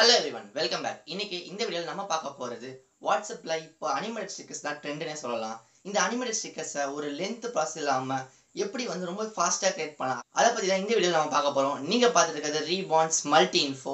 hello everyone welcome back இன்னைக்கு இந்த வீடியோவில் நம்ம பார்க்க போகிறது வாட்ஸ்அப்பில் இப்போ அனிமேட் ஸ்டிக்கர்ஸ் தான் ட்ரெண்டுனே சொல்லலாம் இந்த அனிமேட் ஸ்டிக்கர்ஸை ஒரு லென்த் ப்ராசஸ் இல்லாமல் எப்படி வந்து ரொம்ப ஃபாஸ்ட்டாக கிரியேட் பண்ணலாம் அதை பற்றி தான் இந்த வீடியோவில் நம்ம பார்க்க போகிறோம் நீங்கள் பார்த்துட்டு இருக்கிறது ரீபான்ஸ் மல்டி இன்ஃபோ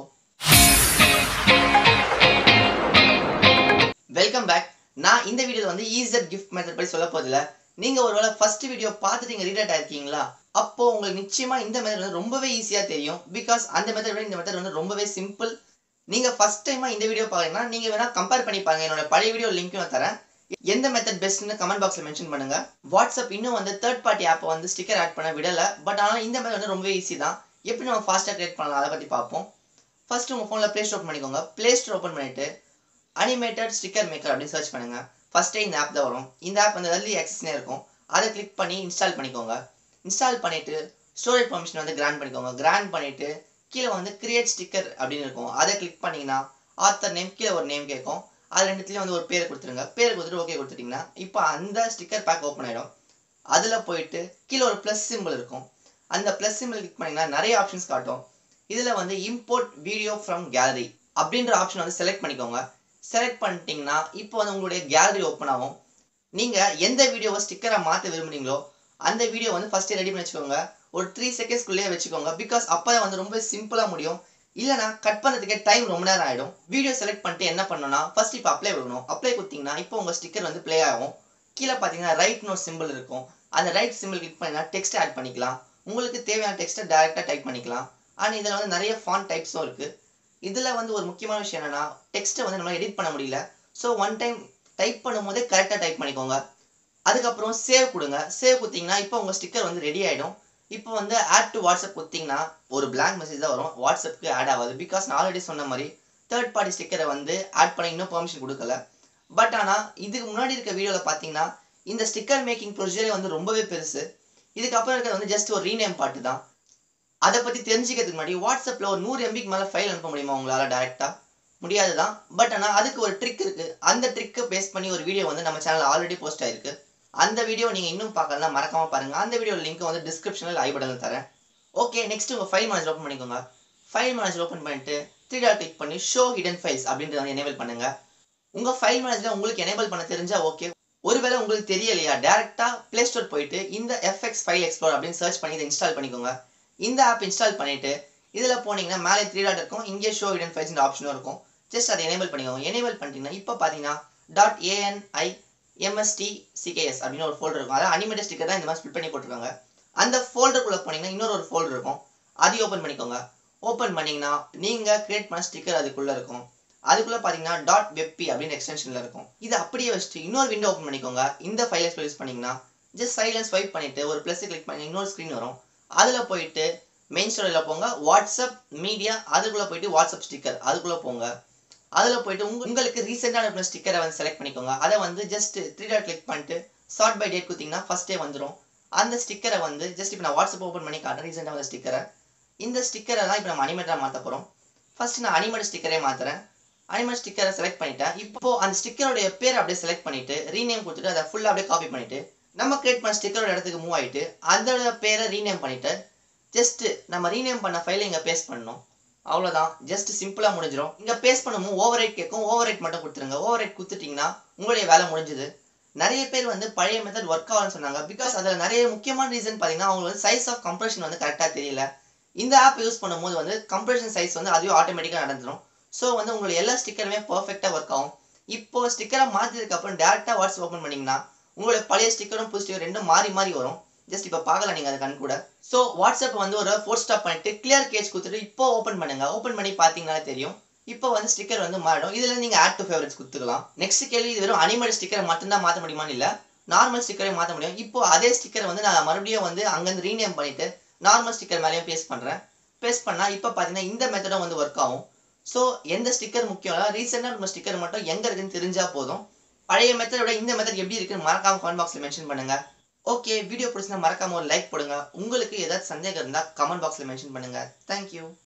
வெல்கம் பேக் நான் இந்த வீடியோவில் வந்து ஈஸர் கிஃப்ட் மெத்தட் பற்றி சொல்ல போதில்ல நீங்கள் ஒருவேளை ஃபர்ஸ்ட் வீடியோ பார்த்துட்டு நீங்கள் ரீடேட் ஆயிருக்கீங்களா அப்போ உங்களுக்கு நிச்சயமா இந்த மெத்தட் வந்து ரொம்பவே ஈஸியாக தெரியும் பிகாஸ் அந்த மெத்தட் விட இந்த மெத்தட் வந்து ரொம்பவே சிம்பிள் நீங்க ஃபர்ஸ்ட் டைமா இந்த வீடியோ பாருங்கன்னா நீங்க வேணா கம்பேர் பண்ணி பாருங்க என்னோட பழைய வீடியோ லிங்க் நான் தரேன் எந்த மெத்தட் பெஸ்ட்னு கமெண்ட் பாக்ஸ்ல மென்ஷன் பண்ணுங்க வாட்ஸ்அப் இன்னும் வந்து தேர்ட் பார்ட்டி ஆப்பை வந்து ஸ்டிக்கர் ஆட் பண்ண விடல பட் ஆனால் இந்த மெத்தட் வந்து ரொம்பவே ஈஸி தான் எப்படி நம்ம ஃபாஸ்ட்டாக கிரியேட் பண்ணலாம் அதை பற்றி பார்ப்போம் ஃபர்ஸ்ட் உங்கள் ஃபோனில் ப்ளே ஸ்டோர் பண்ணிக்கோங்க ப்ளே ஸ்டோர் ஓப்பன் பண்ணிட்டு அனிமேட்டட் ஸ்டிக்கர் மேக்கர் அப்படின்னு சர்ச் பண்ணுங்க ஃபர்ஸ்டே இந்த ஆப் தான் வரும் இந்த ஆப் வந்து early accessனே இருக்கும் அதை கிளிக் பண்ணி இன்ஸ்டால் பண்ணிக்கோங்க இன்ஸ்டால் பண்ணிட்டு ஸ்டோரேஜ் பர்மிஷன் வந்து கிராண்ட் பண்ணிக்கோங்க கிராண்ட் பண்ணிட்டு கீழே வந்து கிரியேட் ஸ்டிக்கர் அப்படின்னு இருக்கும் அதை கிளிக் பண்ணீங்கன்னா ஆத்தர் நேம் கீழே ஒரு நேம் கேட்கும் அது ரெண்டுத்துலேயும் வந்து ஒரு பேர் கொடுத்துருங்க பேர் கொடுத்துட்டு ஓகே கொடுத்துட்டீங்கன்னா இப்போ அந்த ஸ்டிக்கர் பேக் ஓப்பன் ஆகிடும் அதில் போயிட்டு கீழே ஒரு ப்ளஸ் சிம்பிள் இருக்கும் அந்த ப்ளஸ் சிம்பிள் கிளிக் பண்ணீங்கன்னா நிறைய ஆப்ஷன்ஸ் காட்டும் இதில் வந்து இம்போர்ட் வீடியோ ஃப்ரம் கேலரி அப்படின்ற ஆப்ஷன் வந்து செலக்ட் பண்ணிக்கோங்க செலக்ட் பண்ணிட்டீங்கன்னா இப்போ வந்து உங்களுடைய கேலரி ஓப்பன் ஆகும் நீங்கள் எந்த வீடியோவை ஸ்டிக்கரை மாற்ற விரும்புறீங்களோ அந்த வீடியோ வந்து ஃபஸ்ட்டு ரெடி பண்ணி வச்சுக்கோங்க ஒரு த்ரீ செகண்ட்ஸ்க்குள்ளேயே வச்சுக்கோங்க பிகாஸ் அப்போ வந்து ரொம்ப சிம்பிளாக முடியும் இல்லைனா கட் பண்ணுறதுக்கே டைம் ரொம்ப நேரம் ஆகிடும் வீடியோ செலக்ட் பண்ணிட்டு என்ன பண்ணணும்னா ஃபர்ஸ்ட் இப்போ அப்ளை கொடுக்கணும் அப்ளை கொடுத்தீங்கன்னா இப்போ உங்கள் ஸ்டிக்கர் வந்து ப்ளே ஆகும் கீழே பார்த்தீங்கன்னா ரைட் நோட் சிம்பிள் இருக்கும் அந்த ரைட் சிம்பிள் கிளிக் பண்ணினா டெக்ஸ்ட் ஆட் பண்ணிக்கலாம் உங்களுக்கு தேவையான டெக்ஸ்ட்டை டேரெக்டாக டைப் பண்ணிக்கலாம் அண்ட் இதில் வந்து நிறைய ஃபான் டைப்ஸும் இருக்குது இதில் வந்து ஒரு முக்கியமான விஷயம் என்னன்னா டெக்ஸ்ட்டை வந்து நம்மளால் எடிட் பண்ண முடியல ஸோ ஒன் டைம் டைப் பண்ணும்போதே கரெக்டாக டைப் பண்ணிக்கோங்க அதுக்கப்புறம் சேவ் கொடுங்க சேவ் கொடுத்தீங்கன்னா இப்போ உங்கள் ஸ்டிக்கர் வந்து ரெடி ஆகிடும் இப்போ வந்து ஆட் டு வாட்ஸ்அப் கொடுத்தீங்கன்னா ஒரு பிளாங்க் மெசேஜ் தான் வரும் வாட்ஸ்அப்புக்கு ஆட் ஆகாது பிகாஸ் நான் ஆல்ரெடி சொன்ன மாதிரி தேர்ட் பார்ட்டி ஸ்டிக்கரை வந்து ஆட் பண்ண இன்னும் பெர்மிஷன் கொடுக்கல பட் ஆனால் இதுக்கு முன்னாடி இருக்க வீடியோவில் பார்த்தீங்கன்னா இந்த ஸ்டிக்கர் மேக்கிங் ப்ரொசீஜரே வந்து ரொம்பவே பெருசு இதுக்கப்புறம் இருக்கிறது வந்து ஜஸ்ட் ஒரு ரீநேம் பாட்டு தான் அதை பற்றி தெரிஞ்சுக்கிறதுக்கு முன்னாடி வாட்ஸ்அப்பில் ஒரு நூறு எம்பிக்கு மேலே ஃபைல் அனுப்ப முடியுமா உங்களால் டேரெக்டாக முடியாது தான் பட் ஆனால் அதுக்கு ஒரு ட்ரிக் இருக்குது அந்த ட்ரிக்கை பேஸ் பண்ணி ஒரு வீடியோ வந்து நம்ம சேனல் ஆல்ரெடி போஸ்ட் ஆயிருக்கு அந்த வீடியோ நீங்கள் இன்னும் பார்க்கலாம் மறக்காம பாருங்க அந்த வீடியோ லிங்க் வந்து டிஸ்கிரிப்ஷனில் ஐ பட்டனில் தரேன் ஓகே நெக்ஸ்ட் உங்கள் ஃபைல் மேனேஜர் ஓப்பன் பண்ணிக்கோங்க ஃபைல் மேனேஜர் ஓப்பன் பண்ணிட்டு த்ரீ டாட் கிளிக் பண்ணி ஷோ ஹிடன் ஃபைல்ஸ் அப்படின்றத வந்து எனேபிள் பண்ணுங்க உங்கள் ஃபைல் மேனேஜரை உங்களுக்கு எனேபிள் பண்ண தெரிஞ்சா ஓகே ஒருவேளை உங்களுக்கு தெரியலையா டேரெக்டாக ப்ளே ஸ்டோர் போயிட்டு இந்த எஃப்எக்ஸ் ஃபைல் எக்ஸ்ப்ளோர் அப்படின்னு சர்ச் பண்ணி இதை இன்ஸ்டால் பண்ணிக்கோங்க இந்த ஆப் இன்ஸ்டால் பண்ணிட்டு இதில் போனீங்கன்னா மேலே த்ரீ டாட் இருக்கும் இங்கே ஷோ ஹிடன் ஃபைல்ஸ் ஆப்ஷனும் இருக்கும் ஜஸ்ட் அதை எனேபிள் பண்ணிக்கோங்க எனேபிள் பண்ணிட்டீங்கன்னா இப்போ பார்த்தீங்கன்னா டாட் ஏஎன்ஐ எம்எஸ்டி சிகேஎஸ் அப்படின்னு ஒரு ஃபோல்டர் இருக்கும் அதாவது அனிமேட்டட் ஸ்டிக்கர் தான் இந்த மாதிரி ஸ்பிட் பண்ணி போட்டிருக்காங்க அந்த ஃபோல்டருக்குள்ளே போனீங்கன்னா இன்னொரு ஒரு ஃபோல்டர் இருக்கும் அதையும் ஓப்பன் பண்ணிக்கோங்க ஓப்பன் பண்ணீங்கன்னா நீங்கள் கிரியேட் பண்ண ஸ்டிக்கர் அதுக்குள்ளே இருக்கும் அதுக்குள்ளே பார்த்தீங்கன்னா டாட் வெப்பி அப்படின்னு எக்ஸ்டென்ஷனில் இருக்கும் இது அப்படியே வச்சுட்டு இன்னொரு விண்டோ ஓப்பன் பண்ணிக்கோங்க இந்த ஃபைல் எக்ஸ்பிள் யூஸ் பண்ணிங்கன்னா ஜஸ்ட் சைடில் ஸ்வைப் பண்ணிட்டு ஒரு ப்ளஸ் கிளிக் பண்ணி இன்னொரு ஸ்க்ரீன் வரும் அதில் போயிட்டு மெயின் ஸ்டோரியில் போங்க வாட்ஸ்அப் மீடியா அதுக்குள்ளே போயிட்டு வாட்ஸ்அப் ஸ்டிக்கர் அதுக்குள்ளே போங்க அதில் போயிட்டு உங்க உங்களுக்கு ரீசெண்டாக அனுப்பின ஸ்டிக்கரை வந்து செலக்ட் பண்ணிக்கோங்க அதை வந்து ஜஸ்ட் த்ரீ டாட் கிளிக் பண்ணிட்டு ஷார்ட் பை டேட் கொடுத்தீங்கன்னா ஃபஸ்ட்டே வந்துடும் அந்த ஸ்டிக்கரை வந்து ஜஸ்ட் இப்போ நான் வாட்ஸ்அப் ஓப்பன் பண்ணி காட்டுறேன் ரீசெண்டாக வந்த ஸ்டிக்கரை இந்த ஸ்டிக்கரை தான் இப்போ நம்ம அனிமேட்டராக மாற்ற போகிறோம் ஃபர்ஸ்ட் நான் அனிமேட் ஸ்டிக்கரே மாற்றுறேன் அனிமேட் ஸ்டிக்கரை செலக்ட் பண்ணிட்டேன் இப்போ அந்த ஸ்டிக்கரோடைய பேர் அப்படியே செலக்ட் பண்ணிட்டு ரீநேம் கொடுத்துட்டு அதை ஃபுல்லாக அப்படியே காப்பி பண்ணிட்டு நம்ம கிரியேட் பண்ண ஸ்டிக்கரோட இடத்துக்கு மூவ் ஆகிட்டு அதோட பேரை ரீநேம் பண்ணிட்டு ஜஸ்ட் நம்ம ரீநேம் பண்ண ஃபைலை இங்கே பேஸ்ட் பண்ணணும் அவ்வளோதான் ஜஸ்ட் சிம்பிளாக முடிஞ்சிடும் இங்கே பேஸ்ட் பண்ணும்போது ஓவர் ரைட் கேட்கும் ஓவர் ரைட் மட்டும் கொடுத்துருங்க ஓவர் ரைட் கொடுத்துட்டிங்கன்னா உங்களுடைய வேலை முடிஞ்சுது நிறைய பேர் வந்து பழைய மெத்தட் ஒர்க் ஆகும்னு சொன்னாங்க பிகாஸ் அதில் நிறைய முக்கியமான ரீசன் பார்த்தீங்கன்னா அவங்களுக்கு வந்து சைஸ் ஆஃப் கம்ப்ரெஷன் வந்து கரெக்டாக தெரியல இந்த ஆப் யூஸ் பண்ணும்போது வந்து கம்ப்ரெஷன் சைஸ் வந்து அதுவும் ஆட்டோமேட்டிக்காக நடந்துடும் ஸோ வந்து உங்களுடைய எல்லா ஸ்டிக்கருமே பர்ஃபெக்டாக ஒர்க் ஆகும் இப்போ ஸ்டிக்கரை மாற்றினதுக்கு அப்புறம் டேரெக்டாக வாட்ஸ்அப் ஓப்பன் பண்ணிங்கன்னா உங்களுடைய பழைய ஸ்டிக்கரும் புது ஸ்டிக்கர் ரெண்டும் மாறி மாறி வரும் ஜஸ்ட் இப்போ பார்க்கலாம் நீங்கள் அதை கண் கூட ஸோ வாட்ஸ்அப் வந்து ஒரு ஃபோர் ஸ்டாப் பண்ணிட்டு கிளியர் கேஜ் கொடுத்துட்டு இப்போ ஓப்பன் பண்ணுங்க ஓப்பன் பண்ணி பார்த்தீங்கன்னா தெரியும் இப்போ வந்து ஸ்டிக்கர் வந்து மாறிடும் இதில் நீங்கள் ஆட் டு ஃபேவரட்ஸ் கொடுத்துக்கலாம் நெக்ஸ்ட் கேள்வி இது வெறும் அனிமல் ஸ்டிக்கரை மட்டும்தான் மாற்ற முடியுமான்னு இல்லை நார்மல் ஸ்டிக்கரை மாற்ற முடியும் இப்போ அதே ஸ்டிக்கரை வந்து நான் மறுபடியும் வந்து அங்கேருந்து ரீநேம் பண்ணிட்டு நார்மல் ஸ்டிக்கர் மேலேயும் பேஸ்ட் பண்ணுறேன் பேஸ்ட் பண்ணால் இப்போ பார்த்தீங்கன்னா இந்த மெத்தடும் வந்து ஒர்க் ஆகும் ஸோ எந்த ஸ்டிக்கர் முக்கியம் இல்லை ரீசெண்டாக நம்ம ஸ்டிக்கர் மட்டும் எங்கே இருக்குன்னு தெரிஞ்சால் போதும் பழைய மெத்தடோட இந்த மெத்தட் எப்படி இருக்குன்னு மறக்காம கமெண்ட் பாக்ஸில் மென்ஷன் பண்ணுங்க ஓகே வீடியோ பிடிச்சிருந்தா மறக்காம ஒரு லைக் போடுங்க உங்களுக்கு ஏதாவது சந்தேகம் இருந்தால் கமெண்ட் பாக்ஸில் மென்ஷன் பண்ணுங்க தேங்க்யூ